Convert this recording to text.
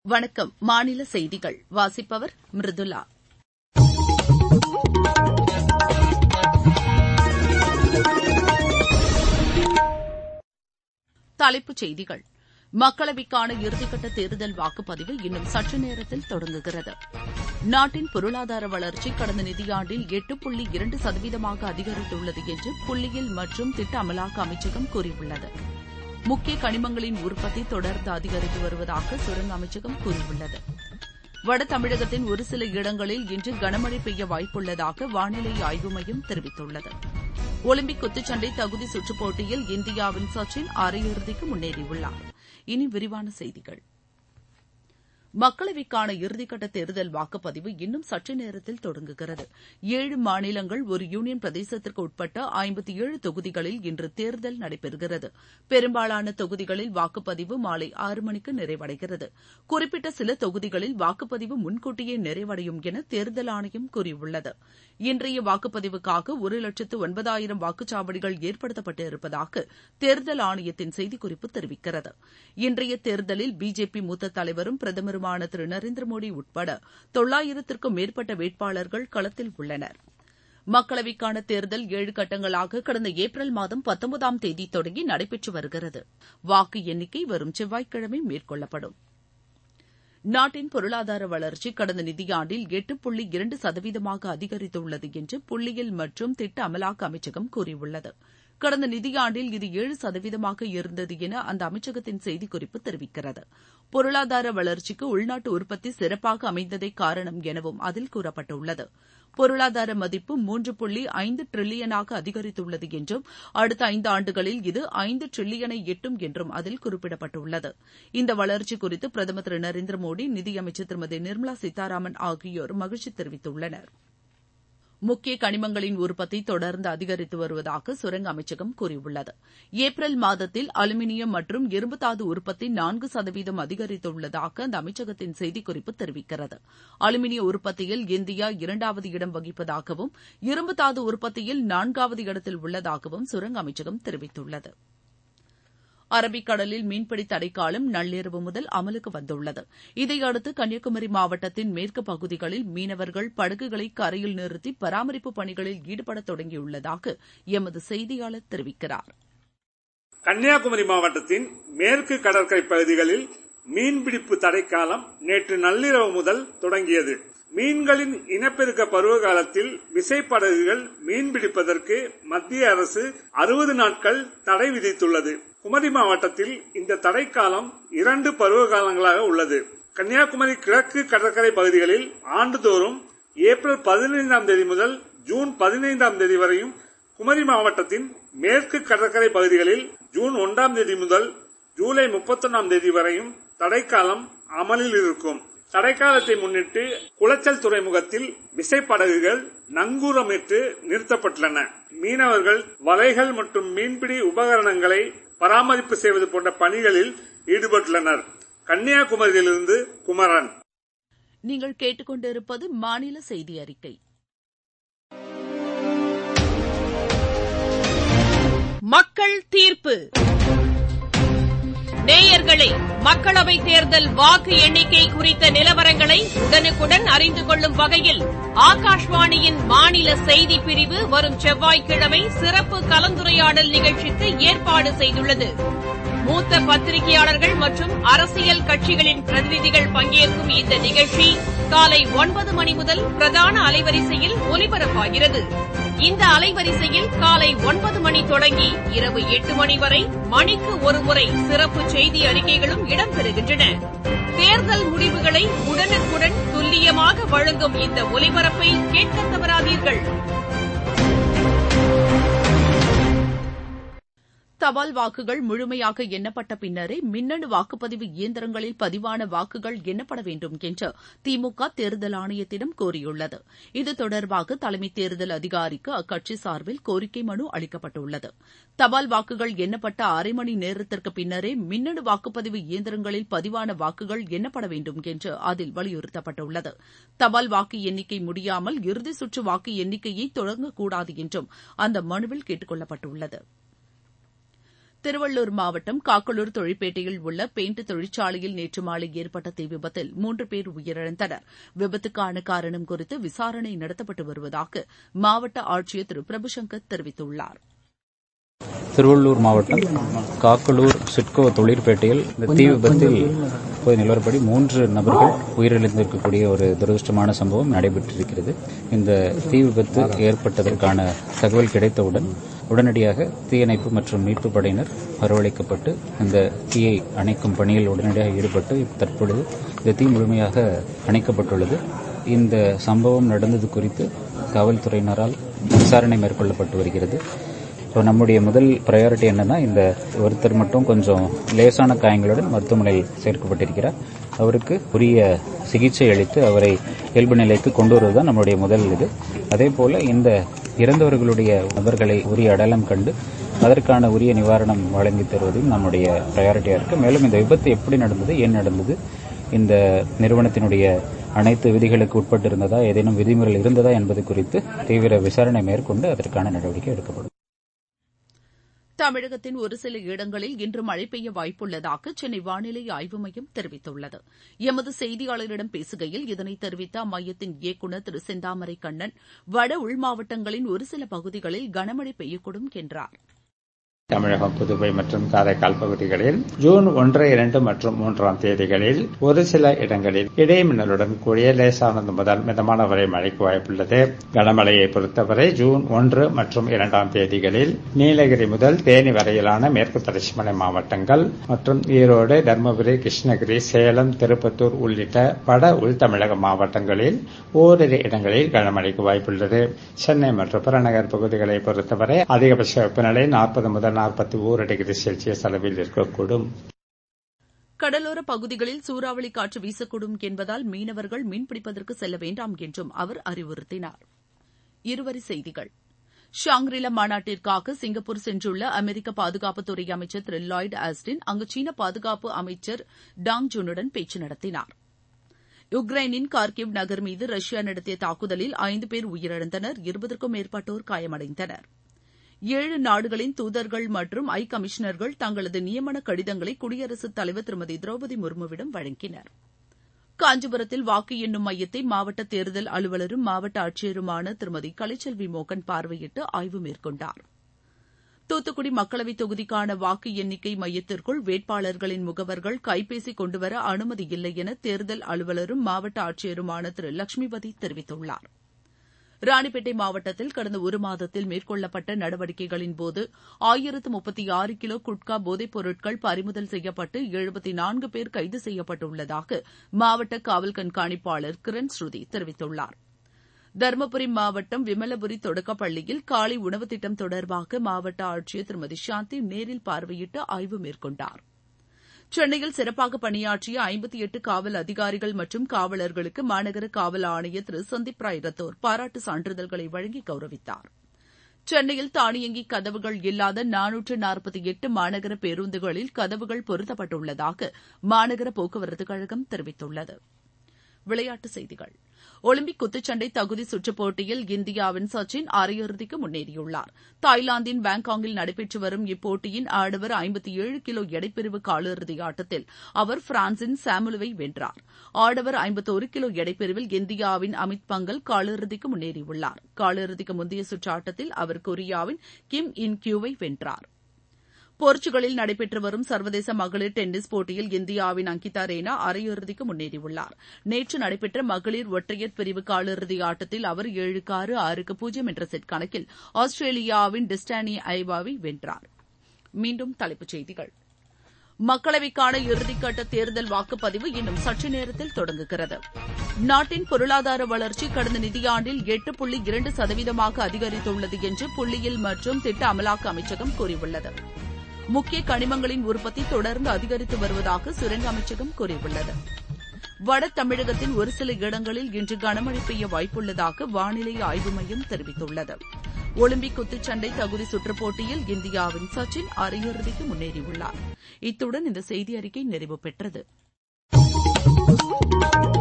வணக்கம் மாநில செய்திகள் வாசிப்பவர் மிருதுளா தலைப்புச் செய்திகள் மக்களவைக்கான இறுதிக்கட்ட தேர்தல் வாக்குப்பதிவு இன்னும் சற்று நேரத்தில் தொடங்குகிறது நாட்டின் பொருளாதார வளர்ச்சி கடந்த நிதியாண்டில் எட்டு புள்ளி இரண்டு சதவீதமாக அதிகரித்துள்ளது என்று புள்ளியியல் மற்றும் திட்ட அமலாக்க அமைச்சகம் கூறியுள்ளது முக்கிய கனிமங்களின் உற்பத்தி தொடர்ந்து அதிகரித்து வருவதாக சுரங்க அமைச்சகம் கூறியுள்ளது வட தமிழகத்தின் ஒரு சில இடங்களில் இன்று கனமழை பெய்ய வாய்ப்புள்ளதாக வானிலை ஆய்வு மையம் தெரிவித்துள்ளது ஒலிம்பிக் குத்துச்சண்டை தகுதி சுற்றுப் போட்டியில் இந்தியாவின் சச்சின் அரையிறுதிக்கு முன்னேறியுள்ளார் இனி விரிவான செய்திகள் மக்களவைக்கான இறுதிக்கட்ட தேர்தல் வாக்குப்பதிவு இன்னும் சற்று நேரத்தில் தொடங்குகிறது ஏழு மாநிலங்கள் ஒரு யூனியன் பிரதேசத்திற்கு உட்பட்ட ஐம்பத்தி ஏழு தொகுதிகளில் இன்று தேர்தல் நடைபெறுகிறது பெரும்பாலான தொகுதிகளில் வாக்குப்பதிவு மாலை ஆறு மணிக்கு நிறைவடைகிறது குறிப்பிட்ட சில தொகுதிகளில் வாக்குப்பதிவு முன்கூட்டியே நிறைவடையும் என தேர்தல் ஆணையம் கூறியுள்ளது இன்றைய வாக்குப்பதிவுக்காக ஒரு லட்சத்து ஒன்பதாயிரம் வாக்குச்சாவடிகள் ஏற்படுத்தப்பட்டு இருப்பதாக தேர்தல் ஆணையத்தின் செய்திக்குறிப்பு தெரிவிக்கிறது இன்றைய தேர்தலில் பிஜேபி மூத்த தலைவரும் பிரதமரும் பிரதமருமான திரு நரேந்திர மோடி உட்பட தொள்ளாயிரத்திற்கும் மேற்பட்ட வேட்பாளர்கள் களத்தில் உள்ளனர் மக்களவைக்கான தேர்தல் ஏழு கட்டங்களாக கடந்த ஏப்ரல் மாதம் பத்தொன்பதாம் தேதி தொடங்கி நடைபெற்று வருகிறது வாக்கு எண்ணிக்கை வரும் செவ்வாய்க்கிழமை மேற்கொள்ளப்படும் நாட்டின் பொருளாதார வளர்ச்சி கடந்த நிதியாண்டில் எட்டு புள்ளி இரண்டு சதவீதமாக அதிகரித்துள்ளது என்று புள்ளியியல் மற்றும் திட்ட அமலாக்க அமைச்சகம் கூறியுள்ளது கடந்த நிதியாண்டில் இது ஏழு சதவீதமாக இருந்தது என அந்த அமைச்சகத்தின் செய்திக்குறிப்பு தெரிவிக்கிறது பொருளாதார வளர்ச்சிக்கு உள்நாட்டு உற்பத்தி சிறப்பாக அமைந்ததே காரணம் எனவும் அதில் கூறப்பட்டுள்ளது பொருளாதார மதிப்பு மூன்று புள்ளி ஐந்து டிரில்லியனாக அதிகரித்துள்ளது என்றும் அடுத்த ஐந்து ஆண்டுகளில் இது ஐந்து டிரில்லியனை எட்டும் என்றும் அதில் குறிப்பிடப்பட்டுள்ளது இந்த வளர்ச்சி குறித்து பிரதமர் திரு நரேந்திர மோடி நிதியமைச்சர் திருமதி நிர்மலா சீதாராமன் ஆகியோர் மகிழ்ச்சி தெரிவித்துள்ளனா் முக்கிய கனிமங்களின் உற்பத்தி தொடர்ந்து அதிகரித்து வருவதாக சுரங்க அமைச்சகம் கூறியுள்ளது ஏப்ரல் மாதத்தில் அலுமினியம் மற்றும் இரும்புத்தாது உற்பத்தி நான்கு சதவீதம் அதிகரித்துள்ளதாக அந்த அமைச்சகத்தின் செய்திக்குறிப்பு தெரிவிக்கிறது அலுமினிய உற்பத்தியில் இந்தியா இரண்டாவது இடம் வகிப்பதாகவும் இரும்புத்தாது உற்பத்தியில் நான்காவது இடத்தில் உள்ளதாகவும் சுரங்க அமைச்சகம் தெரிவித்துள்ளது அரபிக்கடலில் மீன்பிடி தடைக்காலம் நள்ளிரவு முதல் அமலுக்கு வந்துள்ளது இதையடுத்து கன்னியாகுமரி மாவட்டத்தின் மேற்கு பகுதிகளில் மீனவர்கள் படகுகளை கரையில் நிறுத்தி பராமரிப்பு பணிகளில் ஈடுபட தொடங்கியுள்ளதாக எமது செய்தியாளர் தெரிவிக்கிறார் கன்னியாகுமரி மாவட்டத்தின் மேற்கு கடற்கரை பகுதிகளில் மீன்பிடிப்பு தடைக்காலம் நேற்று நள்ளிரவு முதல் தொடங்கியது மீன்களின் இனப்பெருக்க பருவ காலத்தில் விசைப்படகுகள் மீன்பிடிப்பதற்கு மத்திய அரசு அறுபது நாட்கள் தடை விதித்துள்ளது குமரி மாவட்டத்தில் இந்த தடைக்காலம் இரண்டு பருவ காலங்களாக உள்ளது கன்னியாகுமரி கிழக்கு கடற்கரை பகுதிகளில் ஆண்டுதோறும் ஏப்ரல் பதினைந்தாம் தேதி முதல் ஜூன் பதினைந்தாம் தேதி வரையும் குமரி மாவட்டத்தின் மேற்கு கடற்கரை பகுதிகளில் ஜூன் ஒன்றாம் தேதி முதல் ஜூலை முப்பத்தொன்னாம் தேதி வரையும் தடைக்காலம் அமலில் இருக்கும் தடைக்காலத்தை முன்னிட்டு குளச்சல் துறைமுகத்தில் விசைப்படகுகள் நங்கூரமிட்டு நிறுத்தப்பட்டுள்ளன மீனவர்கள் வலைகள் மற்றும் மீன்பிடி உபகரணங்களை பராமரிப்பு செய்வது போன்ற பணிகளில் ஈடுபட்டுள்ளனர் கன்னியாகுமரியிலிருந்து குமரன் நீங்கள் கேட்டுக்கொண்டிருப்பது மாநில செய்தி அறிக்கை மக்கள் தீர்ப்பு நேயர்களே மக்களவை தேர்தல் வாக்கு எண்ணிக்கை குறித்த நிலவரங்களை உடனுக்குடன் அறிந்து கொள்ளும் வகையில் ஆகாஷ்வாணியின் மாநில செய்தி பிரிவு வரும் செவ்வாய்க்கிழமை சிறப்பு கலந்துரையாடல் நிகழ்ச்சிக்கு ஏற்பாடு செய்துள்ளது மூத்த பத்திரிகையாளர்கள் மற்றும் அரசியல் கட்சிகளின் பிரதிநிதிகள் பங்கேற்கும் இந்த நிகழ்ச்சி காலை ஒன்பது மணி முதல் பிரதான அலைவரிசையில் ஒலிபரப்பாகிறது இந்த அலைவரிசையில் காலை ஒன்பது மணி தொடங்கி இரவு எட்டு மணி வரை மணிக்கு ஒருமுறை சிறப்பு செய்தி அறிக்கைகளும் இடம்பெறுகின்றன தேர்தல் முடிவுகளை உடனுக்குடன் துல்லியமாக வழங்கும் இந்த ஒலிபரப்பை கேட்க தவறாதீர்கள் தபால் வாக்குகள் முழுமையாக எண்ணப்பட்ட பின்னரே மின்னணு வாக்குப்பதிவு இயந்திரங்களில் பதிவான வாக்குகள் எண்ணப்பட வேண்டும் என்று திமுக தேர்தல் ஆணையத்திடம் கோரியுள்ளது இது தொடர்பாக தலைமை தேர்தல் அதிகாரிக்கு அக்கட்சி சார்பில் கோரிக்கை மனு அளிக்கப்பட்டுள்ளது தபால் வாக்குகள் எண்ணப்பட்ட அரை மணி நேரத்திற்கு பின்னரே மின்னணு வாக்குப்பதிவு இயந்திரங்களில் பதிவான வாக்குகள் எண்ணப்பட வேண்டும் என்று அதில் வலியுறுத்தப்பட்டுள்ளது தபால் வாக்கு எண்ணிக்கை முடியாமல் இறுதி சுற்று வாக்கு எண்ணிக்கையை தொடங்கக்கூடாது என்றும் அந்த மனுவில் கேட்டுக் கொள்ளப்பட்டுள்ளது திருவள்ளூர் மாவட்டம் காக்கலூர் தொழிற்பேட்டையில் உள்ள பெயிண்ட் தொழிற்சாலையில் நேற்று மாலை ஏற்பட்ட தீ விபத்தில் மூன்று பேர் உயிரிழந்தனர் விபத்துக்கான காரணம் குறித்து விசாரணை நடத்தப்பட்டு வருவதாக மாவட்ட ஆட்சியர் திரு பிரபுசங்கர் தெரிவித்துள்ளார் திருவள்ளூர் மாவட்டம் காக்கலூர் சிட்கோ தொழிற்பேட்டையில் இந்த தீ விபத்தில் இப்போது நிலவரப்படி மூன்று நபர்கள் உயிரிழந்திருக்கக்கூடிய ஒரு துரதிருஷ்டமான சம்பவம் நடைபெற்றிருக்கிறது இந்த தீ விபத்து ஏற்பட்டதற்கான தகவல் கிடைத்தவுடன் உடனடியாக தீயணைப்பு மற்றும் மீட்பு படையினர் வரவழைக்கப்பட்டு இந்த தீயை அணைக்கும் பணியில் உடனடியாக ஈடுபட்டு தற்பொழுது இந்த தீ முழுமையாக அணைக்கப்பட்டுள்ளது இந்த சம்பவம் நடந்தது குறித்து காவல்துறையினரால் விசாரணை மேற்கொள்ளப்பட்டு வருகிறது ஸோ நம்முடைய முதல் ப்ரையாரிட்டி என்னன்னா இந்த ஒருத்தர் மட்டும் கொஞ்சம் லேசான காயங்களுடன் மருத்துவமனையில் சேர்க்கப்பட்டிருக்கிறார் அவருக்கு உரிய சிகிச்சை அளித்து அவரை இயல்பு நிலைக்கு கொண்டு வருவதுதான் நம்முடைய முதல் இது அதே போல இந்த இறந்தவர்களுடைய நபர்களை உரிய அடையாளம் கண்டு அதற்கான உரிய நிவாரணம் வழங்கி தருவதும் நம்முடைய ப்ரையாரிட்டியா இருக்கு மேலும் இந்த விபத்து எப்படி நடந்தது ஏன் நடந்தது இந்த நிறுவனத்தினுடைய அனைத்து விதிகளுக்கு உட்பட்டு இருந்ததா ஏதேனும் விதிமுறைகள் இருந்ததா என்பது குறித்து தீவிர விசாரணை மேற்கொண்டு அதற்கான நடவடிக்கை எடுக்கப்படும் தமிழகத்தின் ஒரு சில இடங்களில் இன்று மழை பெய்ய வாய்ப்புள்ளதாக சென்னை வானிலை ஆய்வு மையம் தெரிவித்துள்ளது எமது செய்தியாளரிடம் பேசுகையில் இதனை தெரிவித்த அம்மையத்தின் இயக்குநர் திரு செந்தாமரை கண்ணன் வட உள் மாவட்டங்களின் ஒரு சில பகுதிகளில் கனமழை பெய்யக்கூடும் என்றார் தமிழகம் புதுவை மற்றும் காரைக்கால் பகுதிகளில் ஜூன் ஒன்று இரண்டு மற்றும் மூன்றாம் தேதிகளில் ஒரு சில இடங்களில் இடைமின்னலுடன் கூடிய லேசானது முதல் மிதமான வரை மழைக்கு வாய்ப்புள்ளது கனமழையை பொறுத்தவரை ஜூன் ஒன்று மற்றும் இரண்டாம் தேதிகளில் நீலகிரி முதல் தேனி வரையிலான மேற்கு தொடர்ச்சி மலை மாவட்டங்கள் மற்றும் ஈரோடு தருமபுரி கிருஷ்ணகிரி சேலம் திருப்பத்தூர் உள்ளிட்ட வட உள் தமிழக மாவட்டங்களில் ஓரிரு இடங்களில் கனமழைக்கு வாய்ப்புள்ளது சென்னை மற்றும் புறநகர் பகுதிகளை பொறுத்தவரை அதிகபட்ச வெப்பநிலை நாற்பது முதல் நாற்பத்தி ஓரு டிகிரி செல்சியஸ் அளவில் இருக்கக்கூடும் கடலோர பகுதிகளில் சூறாவளி காற்று வீசக்கூடும் என்பதால் மீனவர்கள் மீன்பிடிப்பதற்கு செல்ல வேண்டாம் என்றும் அவர் அறிவுறுத்தினார் இருவரி செய்திகள் ஷாங்ரிலா மாநாட்டிற்காக சிங்கப்பூர் சென்றுள்ள அமெரிக்க பாதுகாப்புத்துறை அமைச்சர் திரு லாய்டு ஆஸ்டின் அங்கு சீன பாதுகாப்பு அமைச்சர் டாங் ஜுனுடன் பேச்சு நடத்தினார் யுக்ரைனின் கார்கிவ் நகர் மீது ரஷ்யா நடத்திய தாக்குதலில் ஐந்து பேர் உயிரிழந்தனர் இருபதற்கும் மேற்பட்டோர் காயமடைந்தனர் ஏழு நாடுகளின் தூதர்கள் மற்றும் ஐ கமிஷனர்கள் தங்களது நியமன கடிதங்களை குடியரசுத் தலைவர் திருமதி திரௌபதி முர்முவிடம் வழங்கினர் காஞ்சிபுரத்தில் வாக்கு எண்ணும் மையத்தை மாவட்ட தேர்தல் அலுவலரும் மாவட்ட ஆட்சியருமான திருமதி கலைச்செல்வி மோகன் பார்வையிட்டு ஆய்வு மேற்கொண்டார் தூத்துக்குடி மக்களவைத் தொகுதிக்கான வாக்கு எண்ணிக்கை மையத்திற்குள் வேட்பாளர்களின் முகவர்கள் கைபேசி கொண்டுவர அனுமதி இல்லை என தேர்தல் அலுவலரும் மாவட்ட ஆட்சியருமான திரு லட்சுமிபதி தெரிவித்துள்ளார் ராணிப்பேட்டை மாவட்டத்தில் கடந்த ஒரு மாதத்தில் மேற்கொள்ளப்பட்ட நடவடிக்கைகளின்போது ஆயிரத்து முப்பத்தி ஆறு கிலோ குட்கா போதைப் பொருட்கள் பறிமுதல் செய்யப்பட்டு எழுபத்தி நான்கு பேர் கைது செய்யப்பட்டுள்ளதாக மாவட்ட காவல் கண்காணிப்பாளர் கிரண் ஸ்ருதி தெரிவித்துள்ளார் தருமபுரி மாவட்டம் விமலபுரி தொடக்கப் பள்ளியில் காலை உணவு திட்டம் தொடர்பாக மாவட்ட ஆட்சியர் திருமதி சாந்தி நேரில் பார்வையிட்டு ஆய்வு மேற்கொண்டார் சென்னையில் சிறப்பாக பணியாற்றிய ஐம்பத்தி எட்டு காவல் அதிகாரிகள் மற்றும் காவலர்களுக்கு மாநகர காவல் ஆணையர் திரு சந்தீப் ராய் ரத்தோர் பாராட்டு சான்றிதழ்களை வழங்கி கௌரவித்தார் சென்னையில் தானியங்கி கதவுகள் இல்லாத நானூற்று நாற்பத்தி எட்டு மாநகர பேருந்துகளில் கதவுகள் பொருத்தப்பட்டுள்ளதாக மாநகர போக்குவரத்து கழகம் தெரிவித்துள்ளது விளையாட்டுச் செய்திகள் ஒலிம்பிக் குத்துச்சண்டை தகுதி சுற்றுப் போட்டியில் இந்தியாவின் சச்சின் அரையிறுதிக்கு முன்னேறியுள்ளார் தாய்லாந்தின் பாங்காங்கில் நடைபெற்று வரும் இப்போட்டியின் ஆடவர் ஐம்பத்தி ஏழு கிலோ எடைப்பிரிவு காலிறுதி ஆட்டத்தில் அவர் பிரான்சின் சாமுலுவை வென்றார் ஆடவர் ஐம்பத்தொரு கிலோ எடைப்பிரிவில் இந்தியாவின் அமித் பங்கல் காலிறுதிக்கு முன்னேறியுள்ளார் காலிறுதிக்கு முந்தைய சுற்று ஆட்டத்தில் அவர் கொரியாவின் கிம் இன் கியூவை வென்றார் போர்ச்சுகலில் நடைபெற்று வரும் சர்வதேச மகளிர் டென்னிஸ் போட்டியில் இந்தியாவின் அங்கிதா ரெய்னா அரையிறுதிக்கு முன்னேறியுள்ளார் நேற்று நடைபெற்ற மகளிர் ஒற்றையர் பிரிவு காலிறுதி ஆட்டத்தில் அவர் ஏழுக்கு ஆறு ஆறுக்கு பூஜ்ஜியம் என்ற செட் கணக்கில் ஆஸ்திரேலியாவின் டிஸ்டானி ஐவாவை வென்றார் மீண்டும் தலைப்புச் செய்திகள் மக்களவைக்கான இறுதிக்கட்ட தேர்தல் வாக்குப்பதிவு இன்னும் சற்று நேரத்தில் தொடங்குகிறது நாட்டின் பொருளாதார வளர்ச்சி கடந்த நிதியாண்டில் எட்டு புள்ளி இரண்டு சதவீதமாக அதிகரித்துள்ளது என்று புள்ளியியல் மற்றும் திட்ட அமலாக்க அமைச்சகம் கூறியுள்ளது முக்கிய கனிமங்களின் உற்பத்தி தொடர்ந்து அதிகரித்து வருவதாக சுரங்க அமைச்சகம் கூறியுள்ளது வட தமிழகத்தின் ஒரு சில இடங்களில் இன்று கனமழை பெய்ய வாய்ப்புள்ளதாக வானிலை ஆய்வு மையம் தெரிவித்துள்ளது ஒலிம்பிக் குத்துச்சண்டை தகுதி சுற்றுப் போட்டியில் இந்தியாவின் சச்சின் அரையிறுதிக்கு முன்னேறியுள்ளார் இத்துடன் இந்த செய்தி அறிக்கை நிறைவு பெற்றது